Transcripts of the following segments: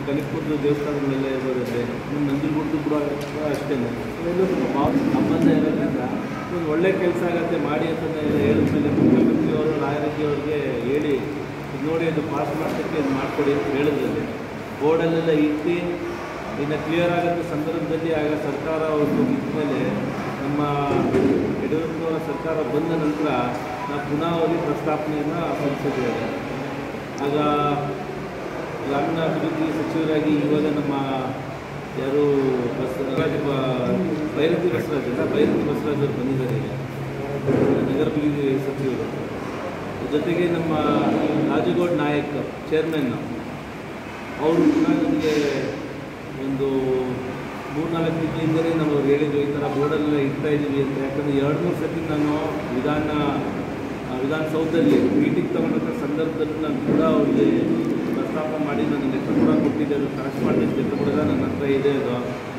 ಕನಕಪುರದ ದೇವಸ್ಥಾನಗಳೆಲ್ಲ ಇರೋದಿದೆ ಇನ್ನು ನಂಜನಗೂಡ್ದು ಕೂಡ ಅಷ್ಟೇ ಇವೆಲ್ಲೂ ಸ್ವಲ್ಪ ಭಾವ ಸಂಬಂಧ ಇರೋದ್ರಿಂದ ಒಂದು ಒಳ್ಳೆ ಕೆಲಸ ಆಗುತ್ತೆ ಮಾಡಿ ಅಂತ ಹೇಳಿದ್ಮೇಲೆ ಮುಖ್ಯಮಂತ್ರಿಯವರು ರಾಯರೆಡ್ಡಿ ಅವ್ರಿಗೆ ಹೇಳಿ ಇದು ನೋಡಿ ಅದು ಪಾಸ್ ಮಾಡೋಕ್ಕೆ ಇದು ಮಾಡಿಕೊಡಿ ಅಂತ ಹೇಳಿದ್ರಲ್ಲಿ ಬೋರ್ಡಲ್ಲೆಲ್ಲ ಇಟ್ಟು ಇನ್ನು ಕ್ಲಿಯರ್ ಆಗೋಂಥ ಸಂದರ್ಭದಲ್ಲಿ ಆಗ ಸರ್ಕಾರ ಒಂದು ಮೇಲೆ ನಮ್ಮ ಯಡಿಯೂರಪ್ಪನವರ ಸರ್ಕಾರ ಬಂದ ನಂತರ ನಾವು ಪುನಃ ಅವರಿಗೆ ಪ್ರಸ್ತಾಪನೆಯನ್ನು ಸಲ್ಲಿಸಿದ್ದೇವೆ ಆಗ ಗ್ರಾಮೀಣಾಭಿವೃದ್ಧಿ ಸಚಿವರಾಗಿ ಇವಾಗ ನಮ್ಮ ಯಾರು ಬಸ್ ಬ- ಭೈರತಿ ಬಸವರಾಜ್ ಅಲ್ಲ ಭೈರತಿ ಬಸವರಾಜ್ ಅವರು ಬಂದಿದ್ದಾರೆ ಈಗ ನಗರಾಭಿವೃದ್ಧಿ ಸಚಿವರು ಜೊತೆಗೆ ನಮ್ಮ ರಾಜಗೌಡ್ ನಾಯಕ್ ಚೇರ್ಮನ್ ಅವರು ಕೂಡ ನನಗೆ ಒಂದು ಮೂರ್ನಾಲ್ಕು ತಿಂಗಳಿಂದಲೇ ನಾವು ಅವ್ರು ಹೇಳಿದ್ರು ಈ ಥರ ಬೋರ್ಡಲ್ಲೆಲ್ಲ ಇಡ್ತಾ ಇದ್ದೀವಿ ಅಂತ ಯಾಕಂದರೆ ಎರಡು ಮೂರು ಸತಿ ನಾನು ವಿಧಾನ ಆ, ವಿಧಾನಸೌಧದಲ್ಲಿ ಮೀಟಿಂಗ್ ತಗೊಂಡಂಥ ಸಂದರ್ಭದಲ್ಲಿ ನಾನು ಕೂಡ ಅವ್ರಿಗೆ ಪ್ರಸ್ತಾಪ ಮಾಡಿ ನಾನು ಲೆಟರ್ ಕೂಡ ಕೊಟ್ಟಿದ್ದೆ ಅದು ಕರೆಸ್ಪಾಂಡೆನ್ಸ್ ಲೆಟರ್ ಕೂಡ ನನ್ನ ಹತ್ರ ಇದೆ ಅದು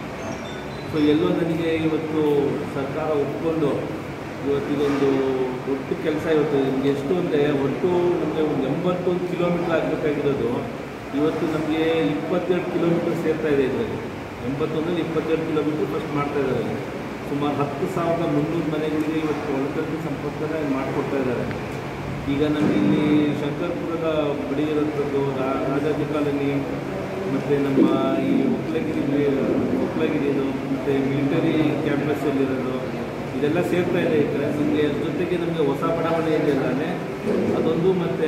ಸೊ ಎಲ್ಲೋ ನನಗೆ ಇವತ್ತು ಸರ್ಕಾರ ಒಪ್ಕೊಂಡು ಇವತ್ತಿಗೊಂದು ಒಟ್ಟು ಕೆಲಸ ಇವತ್ತು ನಿಮಗೆ ಎಷ್ಟು ಅಂದರೆ ಒಟ್ಟು ನಮಗೆ ಒಂದು ಎಂಬತ್ತೊಂದು ಕಿಲೋಮೀಟ್ರ್ ಆಗಬೇಕಾಗಿರೋದು ಇವತ್ತು ನಮಗೆ ಇಪ್ಪತ್ತೆರಡು ಕಿಲೋಮೀಟ್ರ್ ಸೇರ್ತಾ ಇದೆ ಇದರಲ್ಲಿ ಎಂಬತ್ತೊಂದಲ್ಲಿ ಇಪ್ಪತ್ತೆರಡು ಕಿಲೋಮೀಟ್ರ್ ಫಸ್ಟ್ ಮಾಡ್ತಾ ಇದ್ದಾರೆ ಸುಮಾರು ಹತ್ತು ಸಾವಿರದ ಮುನ್ನೂರು ಮನೆಗಳಿಗೆ ಇವತ್ತು ಒಳತಟ್ಟು ಸಂಪರ್ಕನ ಮಾಡಿಕೊಡ್ತಾ ಇದ್ದಾರೆ ಈಗ ನಮಗೆ ಇಲ್ಲಿ ಶಂಕರ್ಪುರದ ಬಳಿ ಇರೋಂಥದ್ದು ರಾ- ರಾಜಾಜಿ ಕಾಲನಿ ಮತ್ತು ನಮ್ಮ ಈ ಒಕ್ಲಗಿರಿ ಒಕ್ಲಗಿರಿದು ಮತ್ತು ಮಿಲಿಟರಿ ಕ್ಯಾಂಪಸ್ಸಲ್ಲಿರೋದು ಇದೆಲ್ಲ ಸೇರ್ತಾ ಇದೆ ಈಗ ನಮಗೆ ಅದ್ರ ಜೊತೆಗೆ ನಮಗೆ ಹೊಸ ಬಡಾವಣೆ ಇದೆಯಲ್ಲೇ ಅದೊಂದು ಮತ್ತು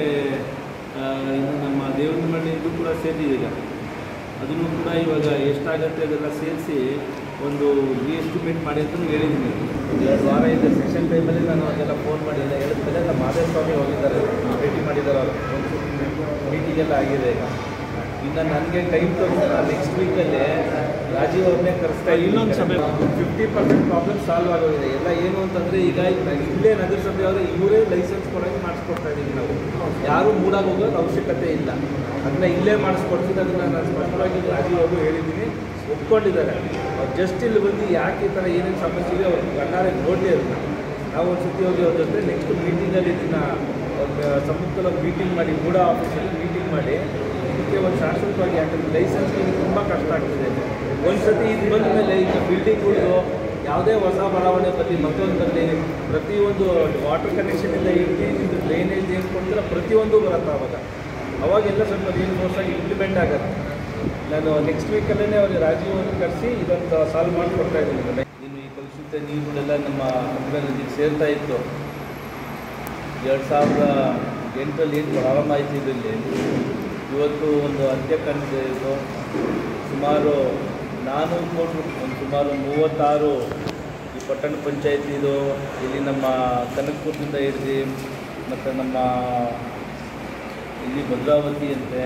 ಇನ್ನು ನಮ್ಮ ದೇವರ ಮನೆಯದು ಕೂಡ ಸೇರಿದೆ ಈಗ ಅದನ್ನು ಕೂಡ ಇವಾಗ ಎಷ್ಟಾಗತ್ತೆ ಅದೆಲ್ಲ ಸೇರಿಸಿ ಒಂದು ಎಸ್ಟಿಮೇಟ್ ಮಾಡಿ ಅಂತ ಹೇಳಿದ್ದೀನಿ ಎರಡು ವಾರ ಇದೆ ಸೆಷನ್ ಟೈಮಲ್ಲಿ ನಾನು ಅದೆಲ್ಲ ಫೋನ್ ಮಾಡಿ ಎಲ್ಲ ಹೇಳಿದ್ಮೇಲೆ ನಮ್ಮ ಮಾದೇವ ಸ್ವಾಮಿ ಹೋಗಿದ್ದಾರೆ ಭೇಟಿ ಮಾಡಿದ್ದಾರೆ ಅವರು ಒಂದು ಮೀಟಿಂಗ್ ಎಲ್ಲ ಆಗಿದೆ ಈಗ ಇನ್ನು ನನಗೆ ಟೈಮ್ ತಗೊಂಡು ನೆಕ್ಸ್ಟ್ ವೀಕಲ್ಲಿ ರಾಜೀವ್ ಅವ್ರನ್ನೇ ಕರೆಸ್ತಾ ಇನ್ನೊಂದು ಸಭೆ ಫಿಫ್ಟಿ ಪರ್ಸೆಂಟ್ ಪ್ರಾಬ್ಲಮ್ ಸಾಲ್ವ್ ಆಗೋಗಿದೆ ಎಲ್ಲ ಏನು ಅಂತಂದರೆ ಈಗ ಇಲ್ಲೇ ನಗರಸಭೆ ಅವರು ಇವರೇ ಲೈಸೆನ್ಸ್ ಕೊಡೋಕೆ ಮಾಡಿಸ್ಕೊಡ್ತಾ ಇದ್ದೀವಿ ನಾವು ಯಾರೂ ಮೂಡಾಗಿ ಹೋಗೋದು ಅವಶ್ಯಕತೆ ಇಲ್ಲ ಅದನ್ನ ಇಲ್ಲೇ ಮಾಡಿಸ್ಕೊಡ್ತೀನಿ ಅದನ್ನು ನಾನು ಸ್ಪಷ್ಟವಾಗಿ ರಾಜೀವ್ ಅವರು ಹೇಳಿದ್ದೀನಿ ಒಪ್ಕೊಂಡಿದ್ದಾರೆ ಅವ್ರು ಜಸ್ಟ್ ಇಲ್ಲಿ ಬಂದು ಯಾಕೆ ಈ ಥರ ಏನೇನು ಸಮಸ್ಯೆ ಇದೆ ಅವ್ರು ಕಣ್ಣಾರೆ ನೋಡಲಿ ಅದನ್ನ ನಾವು ಒಂದು ಸತಿ ಹೋಗಿ ಅವ್ರ ಜೊತೆ ನೆಕ್ಸ್ಟ್ ಮೀಟಿಂಗಲ್ಲಿ ಇದನ್ನು ಸಮುದ್ರ ಮೀಟಿಂಗ್ ಮಾಡಿ ಮೂಡ ಆಫೀಸಲ್ಲಿ ಮೀಟಿಂಗ್ ಮಾಡಿ ಇದಕ್ಕೆ ಒಂದು ಶಾಶ್ವತವಾಗಿ ಯಾಕಂದರೆ ಲೈಸೆನ್ಸ್ ತುಂಬ ಕಷ್ಟ ಆಗ್ತದೆ ಒಂದು ಸತಿ ಇದು ಬಂದ ಮೇಲೆ ಈಗ ಬಿಲ್ಡಿಂಗ್ಗಳು ಯಾವುದೇ ಹೊಸ ಬಡಾವಣೆ ಬರಲಿ ಮತ್ತೊಂದು ಬರಲಿ ಪ್ರತಿಯೊಂದು ವಾಟರ್ ಕನೆಕ್ಷನಿಂದ ಹಿಡಿದು ಇದು ಡ್ರೈನೇಜ್ ಏನು ಕೊಡ್ತೀರ ಪ್ರತಿಯೊಂದು ಬರುತ್ತೆ ಅವಾಗ ಅವಾಗೆಲ್ಲ ಸ್ವಲ್ಪ ರೀನ್ಫೋರ್ಸ್ ಆಗಿ ಇಂಪ್ಲಿಮೆಂಟ್ ಆಗುತ್ತೆ ನಾನು ನೆಕ್ಸ್ಟ್ ವೀಕಲ್ಲೇ ಅವ್ರಿಗೆ ರಾಜೀವ್ ಅವ್ರನ್ನ ಕರೆಸಿ ಇದೊಂದು ಸಾಲ್ವ್ ಮಾಡಿ ಕೊಡ್ತಾ ಇದ್ದೀನಿ ಇನ್ನು ಈ ಕಲುಷಿತ ನೀರುಗಳೆಲ್ಲ ನಮ್ಮ ಹತ್ತಿರ ನದಿಗೆ ಸೇರ್ತಾ ಇತ್ತು ಎರಡು ಸಾವಿರದ ಎಂಟರಲ್ಲಿ ಏನು ಪ್ರಾರಂಭ ಆಯಿತು ಇದರಲ್ಲಿ ಇವತ್ತು ಒಂದು ಅಂತ್ಯ ಕಂಡಿದೆ ಇದು ಸುಮಾರು ನಾನ್ನೂರು ಕೋಟಿ ಒಂದು ಸುಮಾರು ಮೂವತ್ತಾರು ಈ ಪಟ್ಟಣ ಪಂಚಾಯತಿದು ಇಲ್ಲಿ ನಮ್ಮ ಕನಕಪುರದಿಂದ ಹಿಡಿದು ಮತ್ತು ನಮ್ಮ ಇಲ್ಲಿ ಭದ್ರಾವತಿ ಅಂತೆ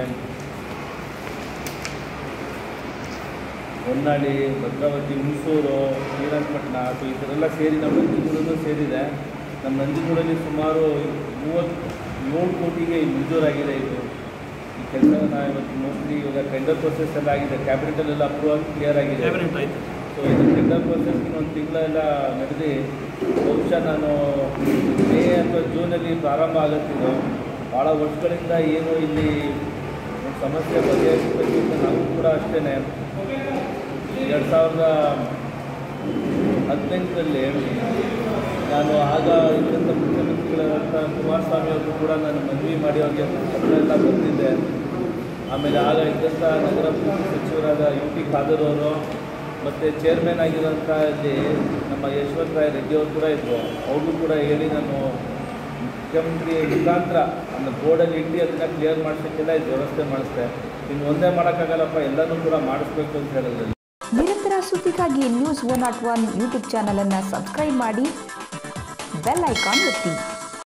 ಹೊನ್ನಾಳಿ ಭದ್ರಾವತಿ ಹುಣಸೂರು ಶ್ರೀರಂಗಪಟ್ಟಣ ಸೊ ಈ ಥರ ಎಲ್ಲ ಸೇರಿ ನಮ್ಮ ನಂಜನಗೂಡನ್ನು ಸೇರಿದೆ ನಮ್ಮ ನಂಜನಗೂಡಲ್ಲಿ ಸುಮಾರು ಮೂವತ್ತು ಏಳು ಕೋಟಿಗೆ ಮಂಜೂರಾಗಿದೆ ಇದು ಈ ಕೆಲಸ ಇವತ್ತು ಮೋಸ್ಟ್ಲಿ ಇವಾಗ ಟೆಂಡರ್ ಪ್ರೊಸೆಸ್ ಎಲ್ಲ ಆಗಿದೆ ಕ್ಯಾಬಿನೆಟಲ್ಲೆಲ್ಲ ಅಪ್ರೂವಲ್ ಕ್ಲಿಯರ್ ಆಗಿದೆ ಆಯ್ತು ಸೊ ಇದು ಟೆಂಡರ್ ಪ್ರೊಸೆಸ್ಗೆ ಒಂದು ತಿಂಗಳೆಲ್ಲ ನಡೆದು ಬಹುಶಃ ನಾನು ಮೇ ಅಥವಾ ಜೂನಲ್ಲಿ ಪ್ರಾರಂಭ ಆಗುತ್ತಿದ್ದು ಭಾಳ ವರ್ಷಗಳಿಂದ ಏನು ಇಲ್ಲಿ ಒಂದು ಸಮಸ್ಯೆ ಬಗೆಹರಿಸಬೇಕು ಅಂತ ನಾವು ಕೂಡ ಅಷ್ಟೇ ಎರಡು ಸಾವಿರದ ಹದಿನೆಂಟರಲ್ಲಿ ನಾನು ಆಗ ಇದ್ದಂಥ ಮುಖ್ಯಮಂತ್ರಿಗಳಾದಂಥ ಕುಮಾರಸ್ವಾಮಿ ಅವರು ಕೂಡ ನಾನು ಮನವಿ ಮಾಡಿ ಅವ್ರಿಗೆ ಪತ್ರ ಎಲ್ಲ ಬಂದಿದ್ದೆ ಆಮೇಲೆ ಆಗ ಇದ್ದಂಥ ನಗರಾಭಿವೃದ್ಧಿ ಸಚಿವರಾದ ಯು ಟಿ ಖಾದರ್ ಅವರು ಮತ್ತು ಚೇರ್ಮನ್ ಆಗಿರೋಂಥ ಇಲ್ಲಿ ನಮ್ಮ ಯಶವಂತ ರಾಯ್ ರೆಡ್ಡಿ ಅವರು ಕೂಡ ಇದ್ದರು ಅವ್ರಿಗೂ ಕೂಡ ಹೇಳಿ ನಾನು ಮುಖ್ಯಮಂತ್ರಿ ಮುಖಾಂತರ ನನ್ನ ಬೋರ್ಡಲ್ಲಿ ಇಟ್ಟು ಅದನ್ನು ಕ್ಲಿಯರ್ ಮಾಡಿಸೋಕ್ಕೆಲ್ಲ ಇದು ವ್ಯವಸ್ಥೆ ಮಾಡಿಸ್ದೆ ಇನ್ನು ಒಂದೇ ಮಾಡೋಕ್ಕಾಗಲ್ಲಪ್ಪ ಎಲ್ಲನೂ ಕೂಡ ಮಾಡಿಸ್ಬೇಕು ಅಂತ ಹೇಳಿದ್ರಲ್ಲಿ ನಿರಂತರ ಸುದ್ದಿಗಾಗಿ news one not one YouTube ಚಾನಲನ್ನು ಸಬ್ಸ್ಕ್ರೈಬ್ ಮಾಡಿ ಬೆಲ್ ಐಕಾನ್ ಒತ್ತಿ